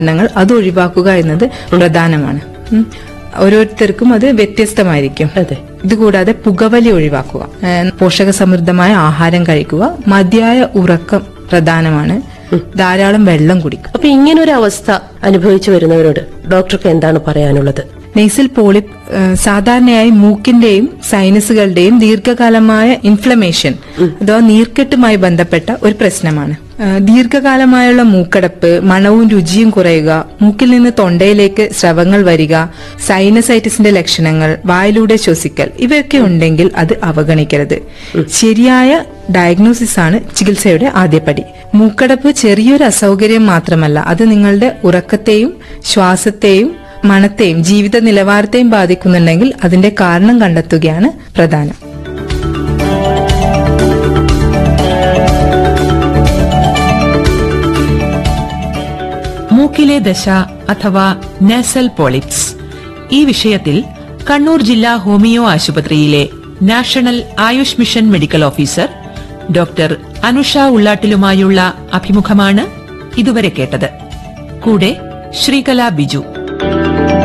കാരണങ്ങൾ അത് ഒഴിവാക്കുക എന്നത് പ്രധാനമാണ് ഉം. ഓരോരുത്തർക്കും അത് വ്യത്യസ്തമായിരിക്കും അതെ ഇതുകൂടാതെ പുകവലി ഒഴിവാക്കുക ഏഹ് പോഷക സമൃദ്ധമായ ആഹാരം കഴിക്കുക മതിയായ ഉറക്കം പ്രധാനമാണ് ധാരാളം വെള്ളം കുടിക്കുക അപ്പൊ ഇങ്ങനൊരു അവസ്ഥ അനുഭവിച്ചു വരുന്നവരോട് ഡോക്ടർക്ക് എന്താണ് പറയാനുള്ളത് നെയ്സിൽ പോളിപ്പ് ഏഹ് സാധാരണയായി മൂക്കിന്റെയും സൈനസുകളുടെയും ദീർഘകാലമായ ഇൻഫ്ലമേഷൻ അഥവാ നീർക്കെട്ടുമായി ബന്ധപ്പെട്ട ഒരു പ്രശ്നമാണ് ഏഹ് ദീർഘകാലമായുള്ള മൂക്കടപ്പ് മണവും രുചിയും കുറയുക മൂക്കിൽ നിന്ന് തൊണ്ടയിലേക്ക് സ്രവങ്ങൾ വരിക സൈനസൈറ്റിസിന്റെ ലക്ഷണങ്ങൾ വായിലൂടെ ശ്വസിക്കൽ ഇവയൊക്കെ ഉണ്ടെങ്കിൽ അത് അവഗണിക്കരുത് ശരിയായ ഡയഗ്നോസിസ് ആണ് ചികിത്സയുടെ ആദ്യപടി മൂക്കടപ്പ് ചെറിയൊരു അസൗകര്യം മാത്രമല്ല അത് നിങ്ങളുടെ ഉറക്കത്തെയും ശ്വാസത്തെയും മണത്തെയും ജീവിത നിലവാരത്തെയും ബാധിക്കുന്നുണ്ടെങ്കിൽ അതിന്റെ കാരണം കണ്ടെത്തുകയാണ് പ്രധാനം മൂക്കിലെ ദശ അഥവാ നാസൽ പോളിപ്സ് ഈ വിഷയത്തിൽ കണ്ണൂർ ജില്ലാ ഹോമിയോ ആശുപത്രിയിലെ national Ayush mission medical officer doctor Anusha ഉള്ളാട്ടിലുമായുള്ള അഭിമുഖമാണ് ഇതുവരെ കേട്ടത് കൂടെ ശ്രീകല ബിജു